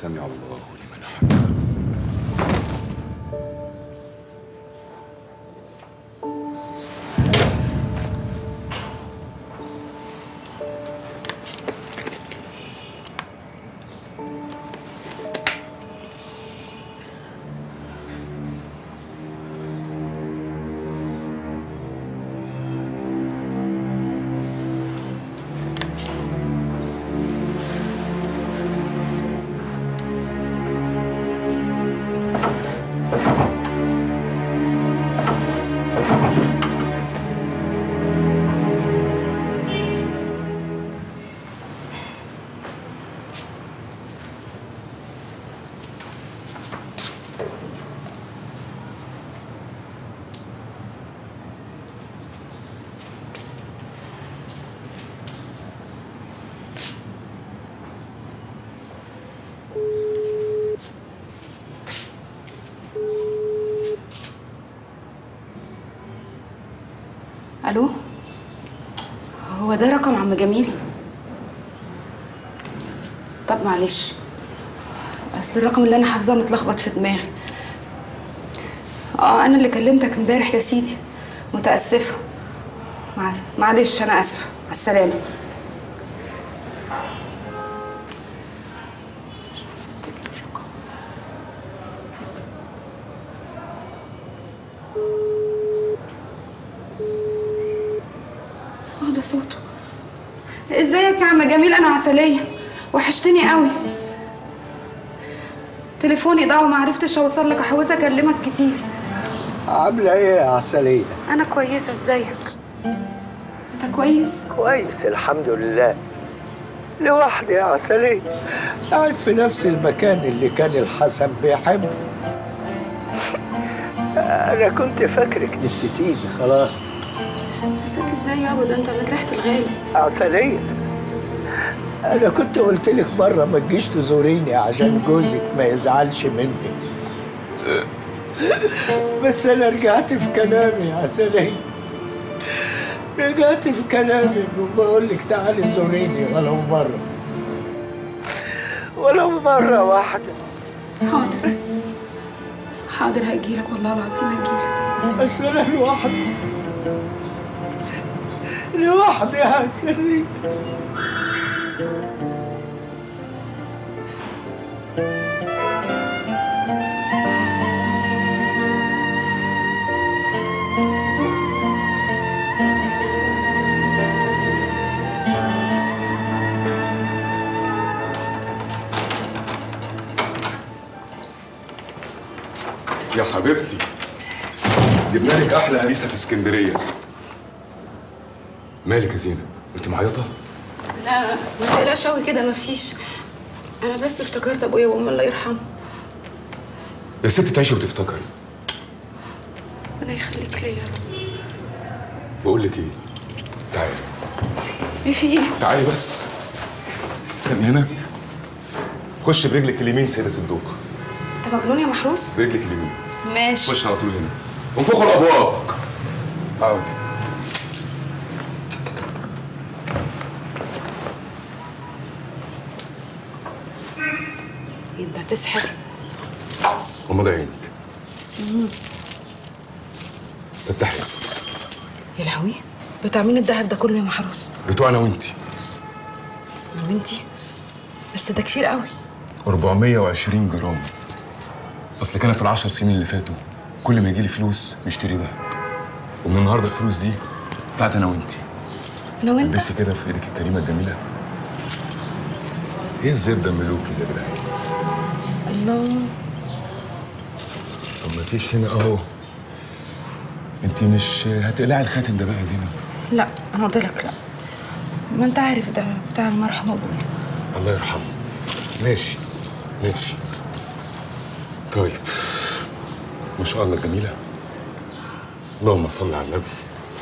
سمع الله لمن حمده الو هو ده رقم عم جميل طب معلش اصل الرقم اللي انا حافظاه متلخبط في دماغي اه انا اللي كلمتك امبارح يا سيدي متاسفه مع... معلش انا اسفه على السلامه مش عارفة أفتكر الرقم. اه ده صوته ازيك يا عم جميل انا عسليه وحشتني قوي تليفوني ضاع وما عرفتش اوصل لك حاولت اكلمك كتير عاملة ايه يا عسلية؟ انا كويسه ازيك انت كويس كويس الحمد لله لوحدي يا عسلية قاعد في نفس المكان اللي كان الحسن بيحبه أنا كنت فاكرك نسيتيني خلاص نسيت ازاي يابا ده انت من ريحه الغالي عسلية أنا كنت قلت لك مرة ما تجيش تزوريني عشان جوزك ما يزعلش مني بس أنا رجعت في كلامي يا عسلية رجعت في كلامي وبقول لك تعالي زوريني ولو مرة ولو مرة واحدة حاضر حاضر هجيلك والله العظيم هجيلك بس أنا لوحدي لوحدي يا عسلية يا حبيبتي جبنا لك احلى هريسه في اسكندريه مالك يا زينب انت معيطه لا ما تقلقش قوي كده مفيش انا بس افتكرت ابويا وامي الله يرحمه يا ست تعيشي وتفتكري ربنا يخليك ليا يا رب بقول لك ايه تعالي ايه في ايه تعالي بس استني هنا خش برجلك اليمين سيدة الدوق انت مجنون يا محروس برجلك اليمين ماشي خش على طول هنا انفخوا الابواب اقعدي انت هتسحر غمضي عينك فتحي يا لهوي بتاع مين الدهب ده كله يا محروس بتوعنا وانتي انا بنتي بس ده كتير قوي 420 جرام اصل كان في العشر سنين اللي فاتوا كل ما يجي لي فلوس نشتري دهب ومن النهارده الفلوس دي بتاعت انا وانتي انا وانت البسي كده في ايدك الكريمه الجميله ايه الزبده الملوكي ده يا جدعان الله طب ما فيش هنا اهو انت مش هتقلعي الخاتم ده بقى يا زينب لا انا قلت لك لا ما انت عارف ده بتاع المرحوم ابويا الله يرحمه ماشي ماشي طيب ما شاء الله الجميله اللهم صل على النبي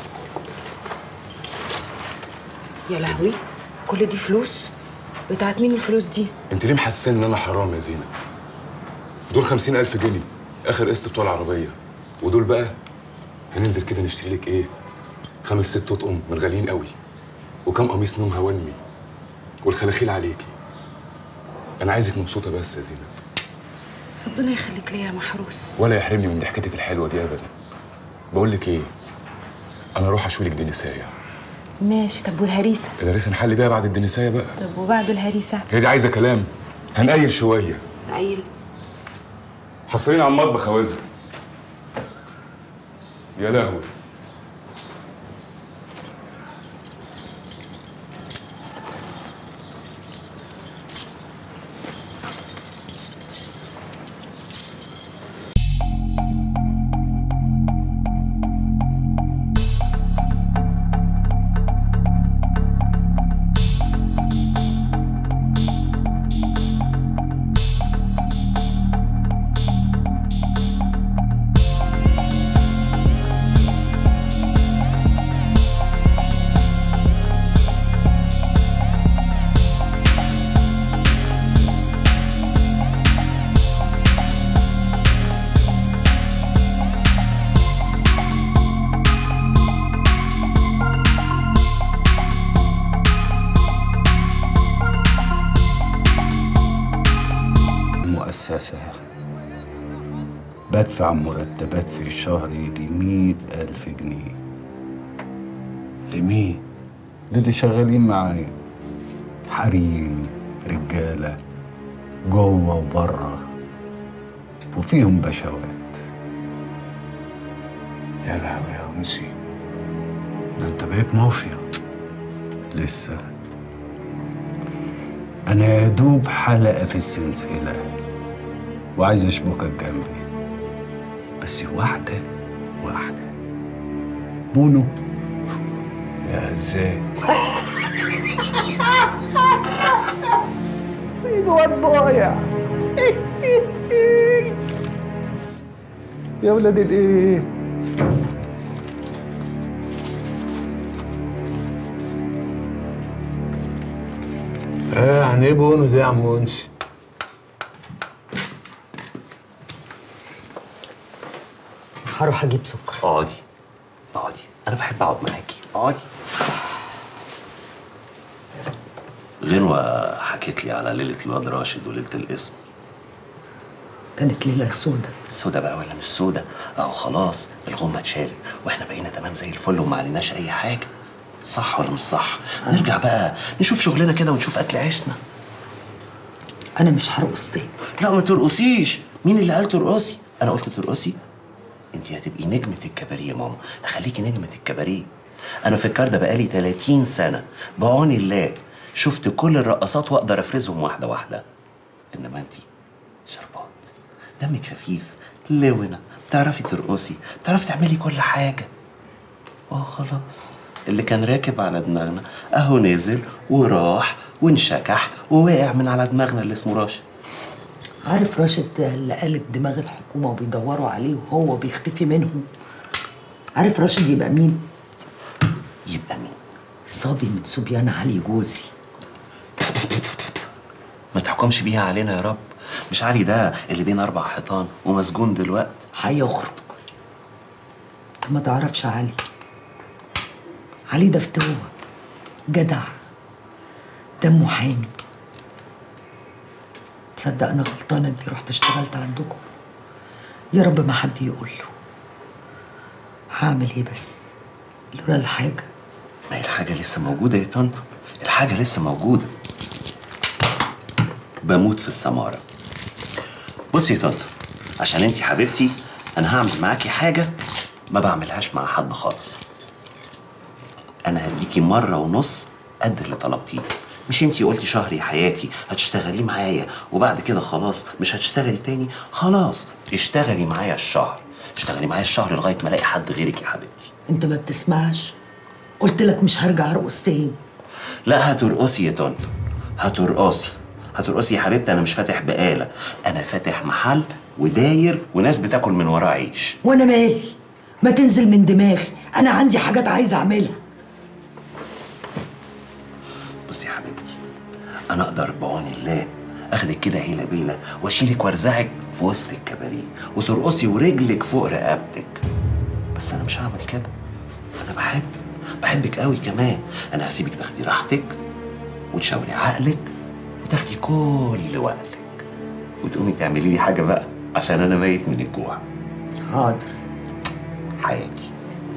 يا لهوي كل دي فلوس بتاعت مين الفلوس دي انت ليه محسن ان انا حرام يا زينب دول خمسين الف جنيه اخر قسط بتوع العربيه ودول بقى هننزل كده نشتري لك ايه خمس ست اطقم من الغاليين قوي وكم قميص نوم هوانمي والخلاخيل عليكي انا عايزك مبسوطه بس يا زينب ربنا يخليك ليا يا محروس ولا يحرمني من ضحكتك الحلوه دي ابدا بقول لك ايه انا اروح اشوي لك دنسايه ماشي طب والهريسه الهريسه نحل بيها بعد الدنسايه بقى طب وبعد الهريسه هي دي عايزه كلام هنقيل شويه عيل حاصرين على المطبخ يا وزر يا لهوي المؤسسة بدفع مرتبات في الشهر يجي مئة ألف جنيه لمين؟ للي شغالين معايا حريم رجالة جوه وبره وفيهم بشوات يا لهوي يا أنسي ده أنت بقيت مافيا لسه أنا يا دوب حلقة في السلسلة وعايز أشبكك جنبي بس واحدة واحدة بونو يا ازاي؟ الواد ضايع يا ولاد الايه اه يعني ايه بونو دي يا عم أنسي؟ هروح اجيب سكر اقعدي اقعدي انا بحب اقعد معاكي اقعدي غنوة حكت لي على ليلة الواد راشد وليلة القسم كانت ليله سودة سودا بقى ولا مش سودا اهو خلاص الغمة اتشالت واحنا بقينا تمام زي الفل وما عليناش اي حاجة صح ولا مش صح نرجع بقى نشوف شغلنا كده ونشوف اكل عيشنا انا مش هرقص تاني لا ما ترقصيش مين اللي قال ترقصي انا قلت ترقصي انت هتبقي نجمة الكباريه يا ماما هخليكي نجمة الكباريه انا في الكار ده بقالي 30 سنة بعون الله شفت كل الرقصات واقدر افرزهم واحدة واحدة انما انت شربات دمك خفيف لونة بتعرفي ترقصي بتعرفي تعملي كل حاجة اه خلاص اللي كان راكب على دماغنا اهو نزل وراح وانشكح ووقع من على دماغنا اللي اسمه راشد عارف راشد ده اللي قالب دماغ الحكومه وبيدوروا عليه وهو بيختفي منهم عارف راشد يبقى مين يبقى مين صبي من صبيان علي جوزي ما تحكمش بيها علينا يا رب مش علي ده اللي بين اربع حيطان ومسجون دلوقتي هيخرج انت ما تعرفش علي علي ده فتوه جدع دمه حامي تصدق انا غلطانه اني رحت اشتغلت عندكم يا رب ما حد يقول له هعمل ايه بس لولا الحاجه ما هي الحاجة لسه موجودة يا طنط الحاجة لسه موجودة بموت في السمارة بصي يا طنط عشان انتي حبيبتي انا هعمل معاكي حاجة ما بعملهاش مع حد خالص انا هديكي مرة ونص قد اللي طلبتيه مش انتي قلتي شهر يا حياتي هتشتغلي معايا وبعد كده خلاص مش هتشتغلي تاني خلاص اشتغلي معايا الشهر اشتغلي معايا الشهر لغاية ما الاقي حد غيرك يا حبيبتي انت ما بتسمعش قلت لك مش هرجع ارقص تاني لا هترقصي يا طنط هترقصي هترقصي يا حبيبتي انا مش فاتح بقاله انا فاتح محل وداير وناس بتاكل من وراه عيش وانا مالي ما تنزل من دماغي انا عندي حاجات عايزه اعملها بصي يا حبيبتي انا اقدر بعون الله اخدك كده هيله بيله واشيلك وارزعك في وسط الكباريه وترقصي ورجلك فوق رقبتك بس انا مش هعمل كده انا بحب بحبك قوي كمان انا هسيبك تاخدي راحتك وتشاوري عقلك وتاخدي كل وقتك وتقومي تعملي لي حاجه بقى عشان انا ميت من الجوع حاضر حياتي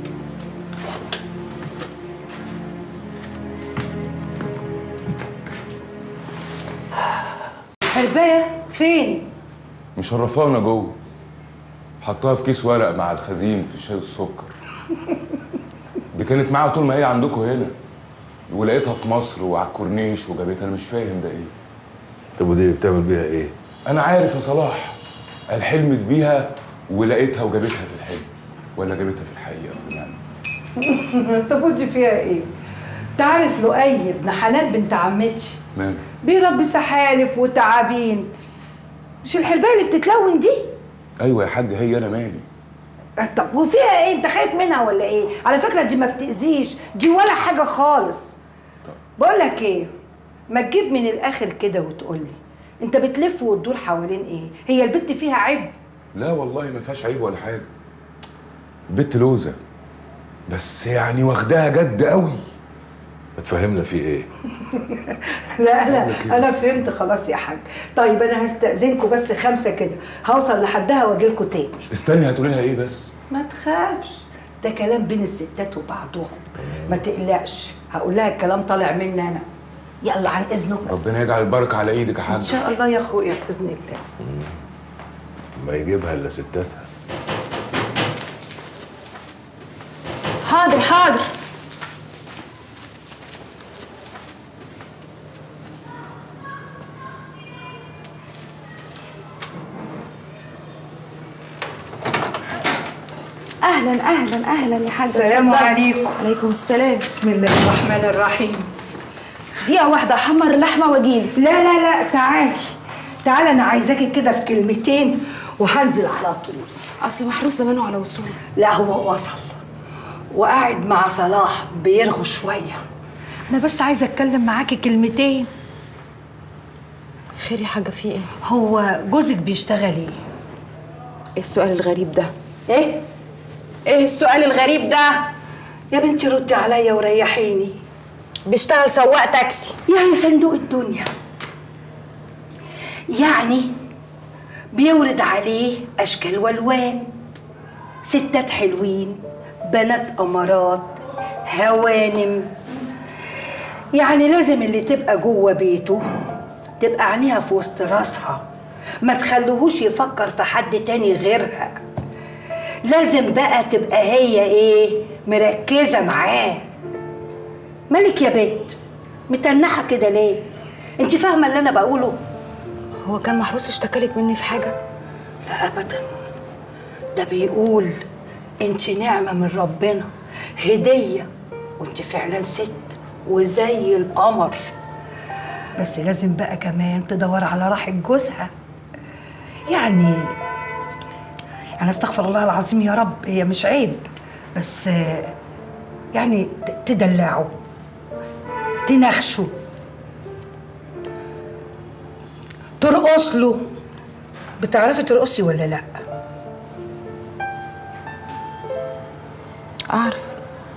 حرباية فين؟ مشرفانا جوه حطها في كيس ورق مع الخزين في الشاي والسكر دي كانت معاها طول ما هي عندكم هنا ولقيتها في مصر وعلى الكورنيش وجابتها انا مش فاهم ده ايه طب ودي بتعمل بيها ايه؟ انا عارف يا صلاح قال حلمت بيها ولقيتها وجابتها في الحلم ولا جابتها في الحقيقه يعني طب ودي فيها ايه؟ تعرف لؤي ابن حنان بنت عمتي ماله بيربي سحالف وتعابين مش الحرباية اللي بتتلون دي؟ ايوه يا حاج هي انا مالي طب وفيها ايه؟ انت خايف منها ولا ايه؟ على فكرة دي ما بتأذيش دي ولا حاجة خالص بقول لك ايه؟ ما تجيب من الاخر كده وتقول لي انت بتلف وتدور حوالين ايه؟ هي البت فيها عيب؟ لا والله ما فيهاش عيب ولا حاجه بنت لوزه بس يعني واخداها جد قوي ما تفهمنا في ايه؟ لا انا انا فهمت خلاص يا حاج طيب انا هستأذنكم بس خمسة كده هوصل لحدها واجي لكم تاني استني هتقولي لها ايه بس ما تخافش ده كلام بين الستات وبعضهم ما تقلقش هقول لها الكلام طالع مني انا يلا عن اذنكم ربنا يجعل البركه على ايدك يا ان حاج شاء الله يا اخويا باذن الله ما يجيبها الا ستاتها حاضر حاضر اهلا اهلا اهلا يا حاج السلام اتفضلي. عليكم. عليكم السلام بسم الله الرحمن الرحيم دقيقه واحده احمر اللحمه واجيلك لا لا لا تعالي تعالي انا عايزاكي كده في كلمتين وهنزل على طول اصل محروس زمانه على وصول لا هو وصل وقاعد مع صلاح بيرغوا شويه انا بس عايزه اتكلم معاكي كلمتين خير يا حاجه في ايه هو جوزك بيشتغل ايه ايه السؤال الغريب ده ايه ايه السؤال الغريب ده يا بنتي ردي عليا وريحيني بيشتغل سواق تاكسي يعني صندوق الدنيا يعني بيورد عليه اشكال والوان ستات حلوين بنات امارات هوانم يعني لازم اللي تبقى جوه بيته تبقى عينيها في وسط راسها ما تخلوهوش يفكر في حد تاني غيرها لازم بقى تبقى هي ايه مركزه معاه مالك يا بنت متنحه كده ليه انت فاهمه اللي انا بقوله هو كان محروس اشتكالك مني في حاجه لا ابدا ده بيقول انت نعمه من ربنا هديه وانت فعلا ست وزي القمر بس لازم بقى كمان تدور على راحه جوزها يعني يعني استغفر الله العظيم يا رب هي مش عيب بس آه، يعني ت- تدلعه تنخشه ترقص له بتعرفي ترقصي ولا لا اعرف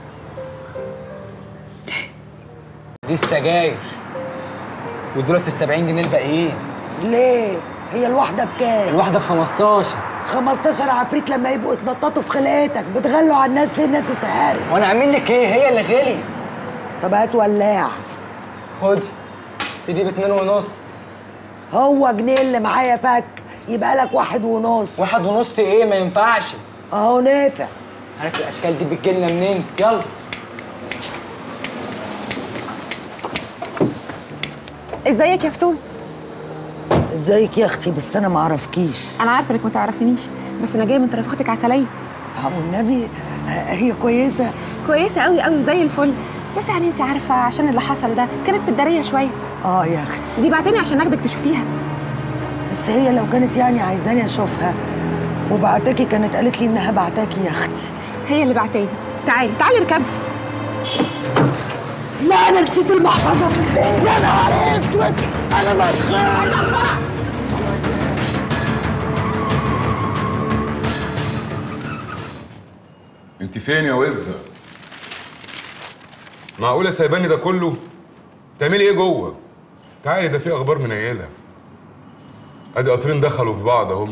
دي السجاير ودولت ال 70 جنيه الباقيين ليه هي الواحده بكام الواحده ب 15 15 عفريت لما يبقوا اتنططوا في خلقتك بتغلوا على الناس ليه الناس تتهالي وانا اعمل لك ايه هي اللي غليت طب هات ولاع خدي سيدي باتنين ونص هو جنيه اللي معايا فك يبقى لك واحد ونص واحد ونص ايه ما ينفعش اهو نافع عارف الاشكال دي بتجيلنا منين يلا ازيك يا فتون ازيك يا اختي بس انا ما اعرفكيش انا عارفه انك ما تعرفينيش بس انا جايه من طرف اختك عسليه اه والنبي آه، هي كويسه كويسه قوي قوي وزي الفل بس يعني انت عارفه عشان اللي حصل ده كانت متداريه شويه اه يا اختي دي بعتني عشان اخدك تشوفيها بس هي لو كانت يعني عايزاني اشوفها وبعتكي كانت قالت لي انها بعتاكي يا اختي هي اللي بعتاني تعالي تعالي اركبي لا انا نسيت المحفظه في البيت يا نهار اسود انا مدخل انت فين يا وزه معقوله سايباني ده كله تعملي ايه جوه تعالي ده في اخبار منيله ادي قطرين دخلوا في بعض اهم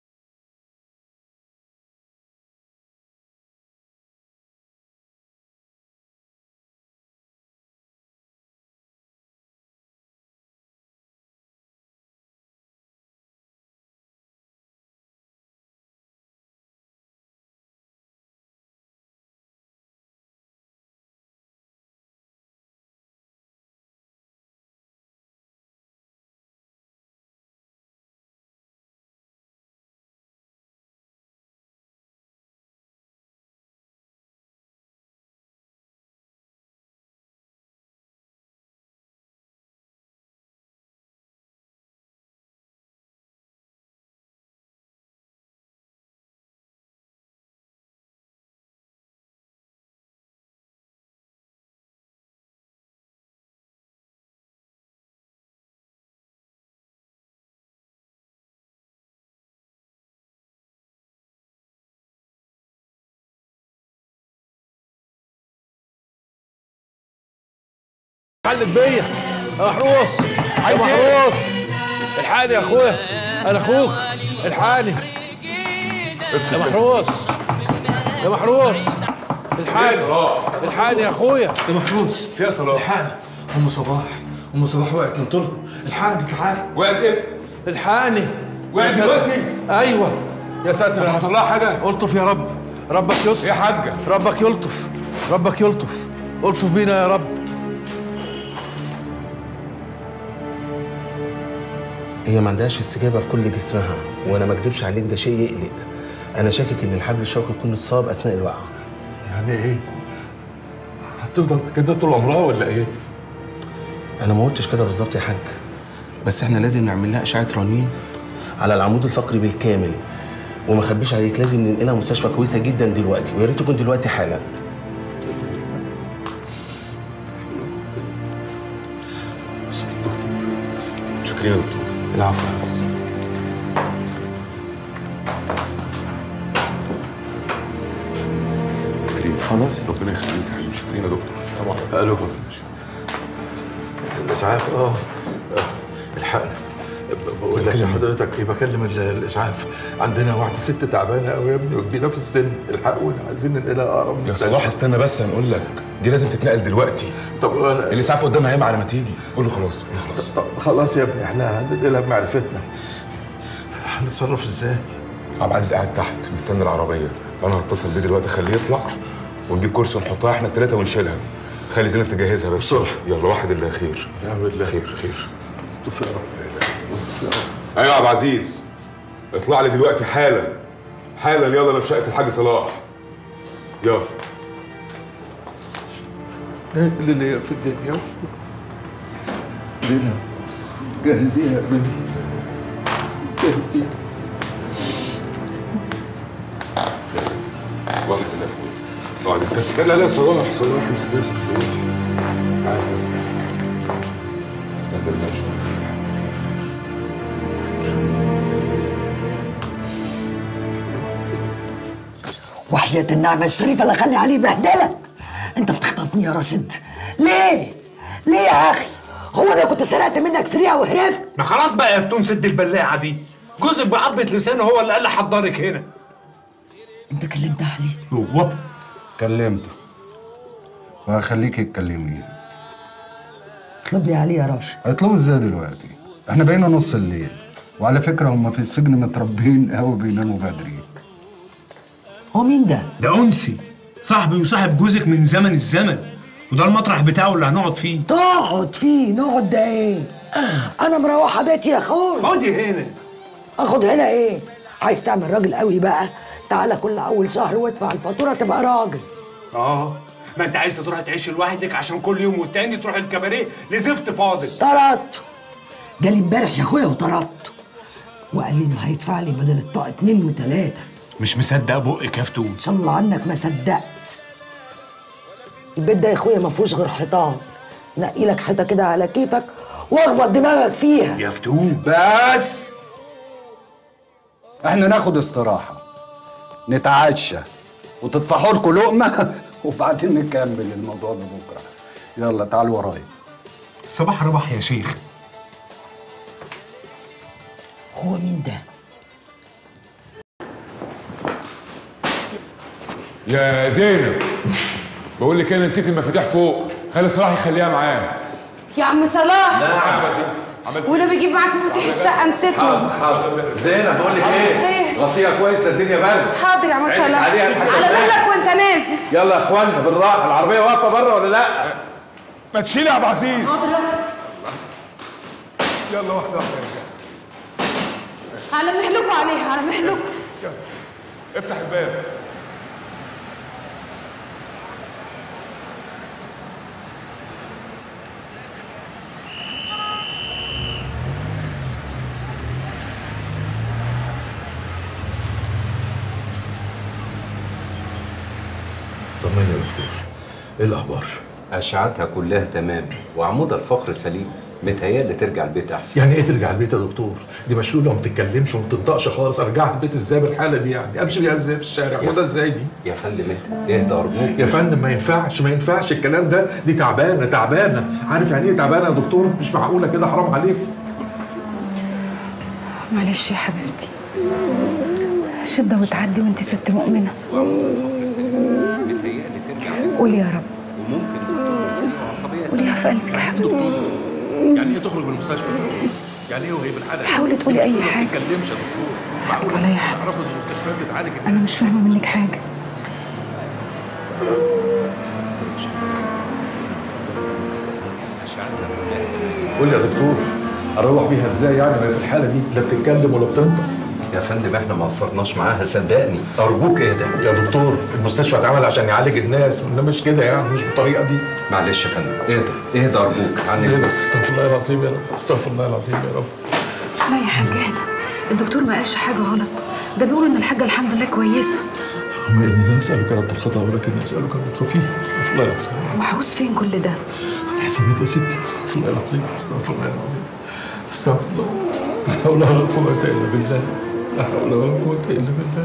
علق بيا يا محروس عايز يا إيه؟ محروس الحقني يا اخويا انا اخوك الحقني يا محروس يا محروس الحقني الحقني يا اخويا يا محروس فيها صلاح الحقني ام صباح ام صباح وقعت من طول الحقني تعال وقعت ايه؟ الحقني وقعت يا ساتر. دلوقتي؟ ايوه يا ساتر طب حصل لها حاجه؟ الطف يا رب ربك يلطف يا حاجه ربك يلطف ربك يلطف الطف بينا يا رب هي ما عندهاش استجابه في كل جسمها وانا ما اكدبش عليك ده شيء يقلق انا شاكك ان الحبل الشوكي يكون اتصاب اثناء الوقعه يعني ايه؟ هتفضل كده طول عمرها ولا ايه؟ انا ما قلتش كده بالظبط يا حاج بس احنا لازم نعمل لها اشعه رنين على العمود الفقري بالكامل وما اخبيش عليك لازم ننقلها مستشفى كويسه جدا دلوقتي ويا ريت تكون دلوقتي حالا شكرا يا دكتور العفو كريم خلاص ربنا يخليك يا حبيبي شكرا يا دكتور طبعا الو فضل الاسعاف اه آه، الحقني ب- بقول لك لحضرتك ايه بكلم ال- الاسعاف عندنا واحده ست تعبانه قوي يا ابني وكبيره في السن الحقونا عايزين ننقلها اقرب يا مستشفى. صلاح استنى بس هنقول لك دي لازم تتنقل دلوقتي طب انا الاسعاف قدامها ياما على ما تيجي قول له خلاص قول له خلاص طب خلاص يا ابني احنا هننقلها بمعرفتنا هنتصرف ازاي؟ عبد العزيز قاعد تحت مستني العربيه انا هتصل بيه دلوقتي اخليه يطلع ونجيب كرسي ونحطها احنا الثلاثه ونشيلها خلي زينب تجهزها بس بسرعة. يلا واحد الله خير نعم بالله خير خير طف يا رب يا رب. ايوه يا عبد العزيز اطلع لي دلوقتي حالا حالا يلا انا في شقه الحاج صلاح يلا ايه اللي ليا في الدنيا زينب جهزيها يا بنتي جهزيها واحد الله اقعد انت لا لا لا صلاح صلاح امسك نفسك صلاح عارف استقبلنا ان شاء الله وحياة النعمة الشريفة اللي خلي عليه بهدلة انت بتخطفني يا راشد ليه؟ ليه يا اخي؟ هو انا كنت سرقت منك سريعة وهرفت؟ ما خلاص بقى يا فتون سد البلاعه دي جوزك بعضة لسانه هو اللي قال لي حضرك هنا انت كلمت عليه هو كلمته وهخليكي تكلميه اطلبني عليه يا راشد هيطلبوا ازاي دلوقتي؟ احنا بقينا نص الليل وعلى فكرة هم في السجن متربيين قوي بيناموا بدري هو مين ده؟ ده انسي صاحبي وصاحب جوزك من زمن الزمن وده المطرح بتاعه اللي هنقعد فيه تقعد فيه نقعد ده ايه؟ انا مروحة بيتي يا اخوي خدي هنا اخد هنا ايه؟ عايز تعمل راجل قوي بقى تعالى كل اول شهر وادفع الفاتورة تبقى راجل اه ما انت عايز تروح تعيش لوحدك عشان كل يوم والتاني تروح الكباريه لزفت فاضل طردته جالي امبارح يا اخويا وطردته وقال لي انه هيدفع لي بدل الطاقة اتنين وتلاتة مش مصدق بقك يا فتون ان شاء الله عنك ما صدقت البيت ده يا اخويا ما فيهوش غير حيطان نقي لك حيطه كده على كيفك واخبط دماغك فيها يا فتون بس احنا ناخد استراحة نتعشى وتطفحوا لكم لقمة وبعدين نكمل الموضوع ده بكرة يلا تعالوا ورايا الصباح ربح يا شيخ هو مين ده يا زينب بقول لك انا نسيت المفاتيح فوق خلي صلاح يخليها معاه يا عم صلاح نعم يا زينب عملت وانا بجيب معاك مفاتيح الشقه نسيتهم حاضر زينب بقول لك ايه إيه؟ غطيها كويس ده الدنيا برد حاضر يا عم عينك صلاح عليها لحد على الآن. مهلك وانت نازل يلا يا اخوانا بالراحه العربيه واقفه بره ولا لا ما تشيل يا ابو عزيز يلا واحده واحده يا رجاله على مهلكوا عليها على مهلكوا افتح الباب طمني يا دكتور ايه الاخبار أشعتها كلها تمام وعمود الفقر سليم متهيألي ترجع البيت أحسن يعني ايه ترجع البيت يا دكتور دي مشلوله وما بتتكلمش وما بتنطقش خالص ارجعها البيت ازاي بالحاله دي يعني امشي بيها ازاي في الشارع يا- وده ازاي دي يا فندم انت اهدى أرجوك يا فندم ما ينفعش ما ينفعش الكلام ده دي تعبانه تعبانه عارف يعني ايه تعبانه يا دكتور مش معقوله كده حرام عليك معلش يا حبيبتي شدة وتعدي وانت ست مؤمنة متهيألي ترجع البيت قولي يا رب وممكن دكتور نسيب عصبية قوليها في قلبك يا حبيبتي يعني ايه تخرج من المستشفى يعني ايه وهي بالحاله دي؟ حاولي تقولي أي حاجة. ما تتكلمش يا دكتور معقوله عليا حق. تعرفوا المستشفيات بتعالج أنا مش فاهمة منك حاجة قول لي يا دكتور اروح بيها ازاي يعني وهي في الحاله دي لا بتتكلم ولا بتنطق يا فندم احنا ما قصرناش معاها صدقني أرجوك اهدى يا دكتور المستشفى اتعمل عشان يعالج الناس انما مش كده يعني مش بالطريقه دي معلش يا فندم اهدى اهدى أرجوك عن بس إذنك. استغفر الله العظيم يا رب استغفر الله العظيم يا رب لا يا حاج اهدى الدكتور ما قالش حاجة غلط ده بيقول إن الحاجة الحمد لله كويسة اللهم اني لا اسالك رب الخطا ولكن اسالك اللطف فيه استغفر الله العظيم وعاوز فين كل ده حسابات يا ستي استغفر الله العظيم استغفر الله العظيم استغفر الله لا حول ولا قوه الا بالله لا حول ولا قوه الا بالله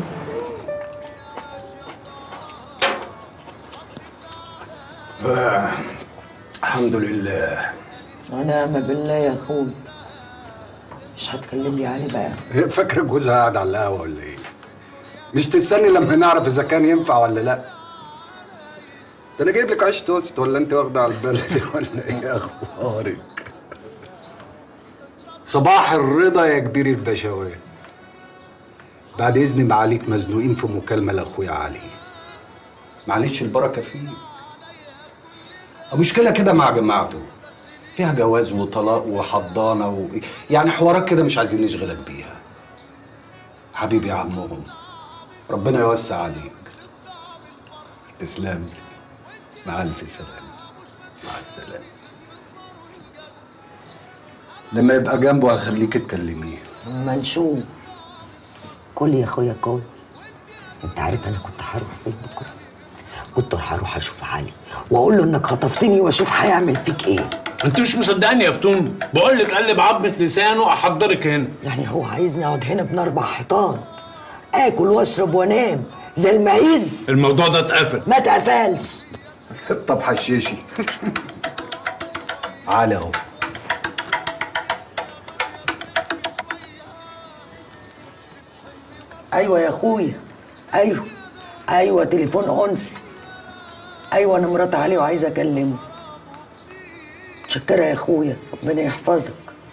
آه. الحمد لله ونعم بالله يا اخوي مش هتكلمني عليه بقى هي فاكره جوزها قاعد على القهوه ولا ايه؟ مش تستني لما نعرف اذا كان ينفع ولا لا ده انا جايب لك عيش توست ولا انت واخده على البلد ولا ايه اخبارك؟ صباح الرضا يا كبير البشوات بعد اذن معاليك مزنوقين في مكالمه لاخويا علي معلش البركه فيه مشكله كده مع جماعته فيها جواز وطلاق وحضانه و... يعني حوارات كده مش عايزين نشغلك بيها حبيبي يا عمهم ربنا يوسع عليك تسلم لي مع الف سلامه مع السلامه لما يبقى جنبه هخليك تكلميه ما نشوف كل يا اخويا كل انت عارف انا كنت هروح فين بكره كنت هروح اشوف علي واقول له انك خطفتني واشوف هيعمل فيك ايه انت مش مصدقني يا فتون بقول لك قلب عظمه لسانه احضرك هنا يعني هو عايزني اقعد هنا بين اربع حيطان اكل واشرب وانام زي المعيز الموضوع ده اتقفل ما اتقفلش طب حشيشي على اهو ايوه يا اخويا ايوه ايوه تليفون انسي ايوه انا مرات علي وعايزه اكلمه متشكره يا اخويا ربنا يحفظك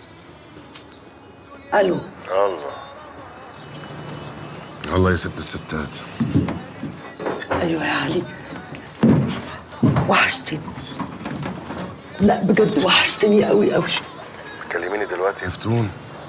الو الله الله يا ست الستات ايوه يا علي وحشتني لا بجد وحشتني قوي قوي كلميني دلوقتي يفتون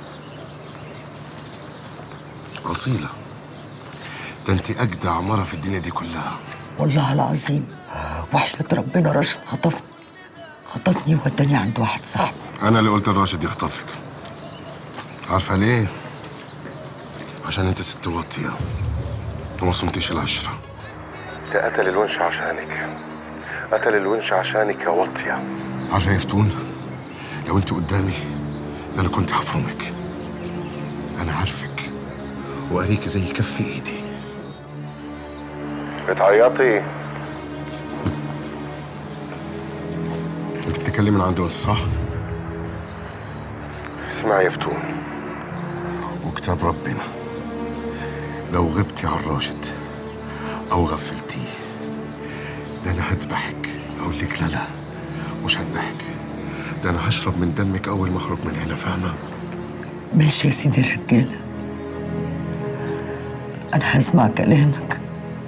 أصيلة ده انت أجدع مرة في الدنيا دي كلها والله العظيم وحياة ربنا راشد خطفني خطفني ووداني عند واحد صاحبي أنا اللي قلت لراشد يخطفك عارفة ليه؟ عشان انت ست واطية وما صمتيش العشرة ده قتل الونش عشانك قتل الونش عشانك يا واطيه عارفة يا فتون لو انت قدامي ده أنا كنت هفرمك أنا عارفك وأريك زي كف إيدي بتعيطي انت بتتكلم من عند أنس صح؟ اسمعي يا فتون كتاب ربنا لو غبتي عن راشد او غفلتيه ده انا هذبحك اقول لك لا لا مش هذبحك ده انا هشرب من دمك اول ما اخرج من هنا فاهمه ماشي يا سيدي الرجالة أنا هسمع كلامك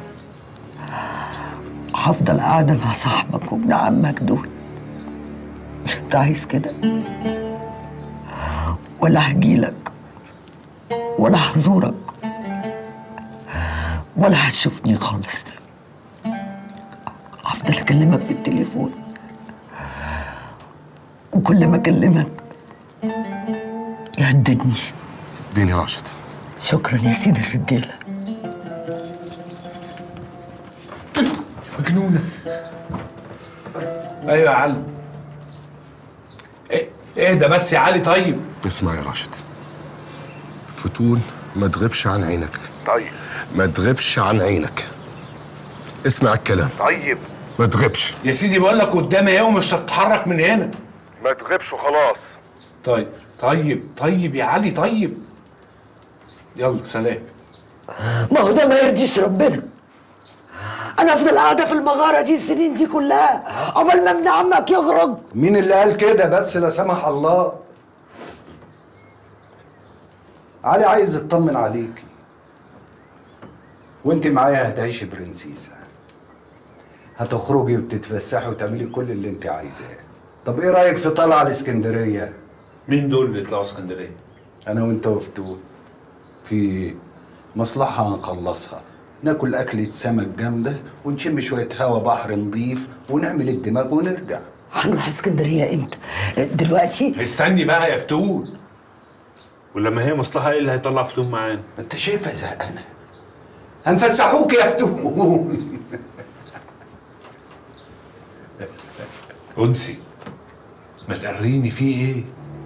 هفضل قاعدة مع صاحبك وابن عمك دول مش أنت عايز كده ولا هجيلك ولا هزورك ولا هتشوفني خالص هفضل أكلمك في التليفون وكل ما أكلمك يهددني اديني راشد شكرا يا سيدي الرجالة مجنونة ايوه يا علي ايه ايه ده بس يا علي طيب اسمع يا راشد فتون ما تغيبش عن عينك طيب ما تغيبش عن عينك اسمع الكلام طيب ما تغيبش يا سيدي بقول لك قدامي اهي ومش هتتحرك من هنا ما تغيبش وخلاص طيب طيب طيب يا علي طيب يلا سلام ما هو ده ما يرضيش ربنا انا افضل قاعده في المغاره دي السنين دي كلها قبل ما ابن عمك يخرج مين اللي قال كده بس لا سمح الله علي عايز يطمن عليكي وانت معايا هتعيشي برنسيسة هتخرجي وتتفسحي وتعملي كل اللي انت عايزاه طب ايه رايك في طلعه الاسكندريه مين دول اللي يطلعوا اسكندريه انا وانت وفتون في مصلحه هنخلصها ناكل اكله سمك جامده ونشم شويه هوا بحر نضيف ونعمل الدماغ ونرجع هنروح اسكندريه امتى دلوقتي استني بقى يا فتون ولما هي مصلحه ايه اللي هيطلع فتون معانا انت شايفها زهقانه هنفسحوك يا فتون انسي ما تقريني فيه ايه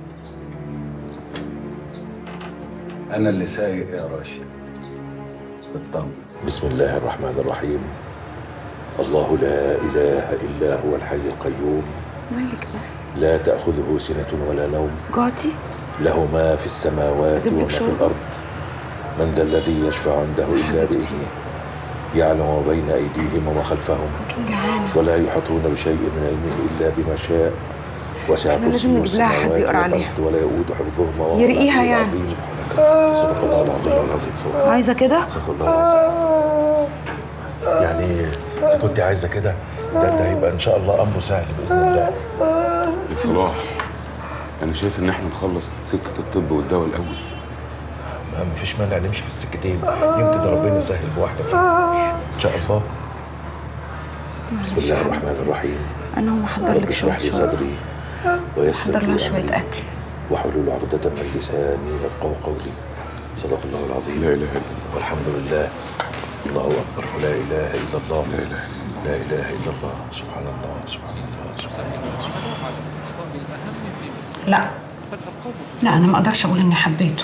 انا اللي سايق يا راشد اطمن بسم الله الرحمن الرحيم الله لا إله إلا هو الحي القيوم مالك بس لا تأخذه سنة ولا نوم جعتي له ما في السماوات أجيب لك وما في شوربة؟ الأرض من ذا الذي يشفع عنده إلا بإذنه يعلم ما بين أيديهم وما خلفهم لكن جعانه ولا يحيطون بشيء من علمه إلا بما شاء وسع إحنا لازم كرسيه نجيب لها حد السماوات يقرأ والأرض عليها. ولا يؤود حفظهما وهو يرقيها العلي يعني. العظيم. صدق الله العظيم العظيم صدق الله عايزه كده صدق الله العظيم يعني اذا كنت عايزه كده ده ده هيبقى ان شاء الله امره سهل باذن الله يا صلاح انا شايف ان احنا نخلص سكه الطب والدواء الاول ما مفيش مانع نمشي في السكتين يمكن ربنا يسهل بواحده فيهم ان شاء الله بسم الله الرحمن الرحيم انا هقوم احضر رب لك اشرح شويه لي شوربه صدري ويسر احضر لها لي شويه أمري اكل واحلل عقدة من لساني يفقه قولي صدق الله العظيم لا اله الا الله والحمد لله الله اكبر ولا اله الا الله لا اله لا اله الا الله سبحان الله سبحان الله سبحان الله سبحان الله لا لا انا ما اقدرش اقول اني حبيته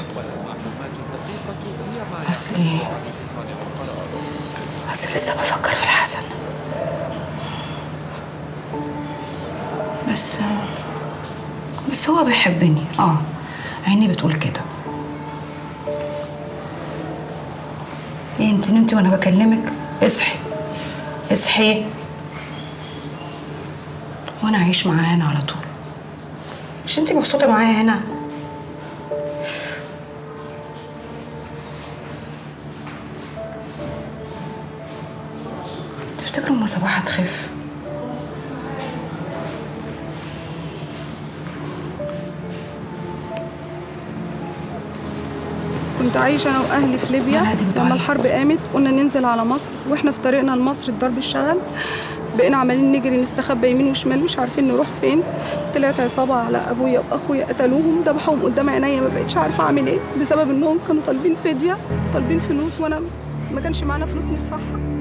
اصل اصل لسه بفكر في الحسن بس بس هو بيحبني اه عيني بتقول كده ايه انت نمتي وانا بكلمك اصحي اصحي وانا اعيش معاه هنا على طول مش انت مبسوطه معايا هنا تفتكروا اما صباح هتخف كنت عايشة أنا وأهلي في ليبيا لما الحرب قامت قلنا ننزل على مصر وإحنا في طريقنا لمصر الضرب اشتغل بقينا عمالين نجري نستخبى يمين وشمال مش عارفين نروح فين طلعت عصابة على أبويا وأخويا قتلوهم ذبحوهم قدام عينيا ما بقتش عارفة أعمل إيه بسبب إنهم كانوا طالبين فدية طالبين فلوس وأنا ما كانش معانا فلوس ندفعها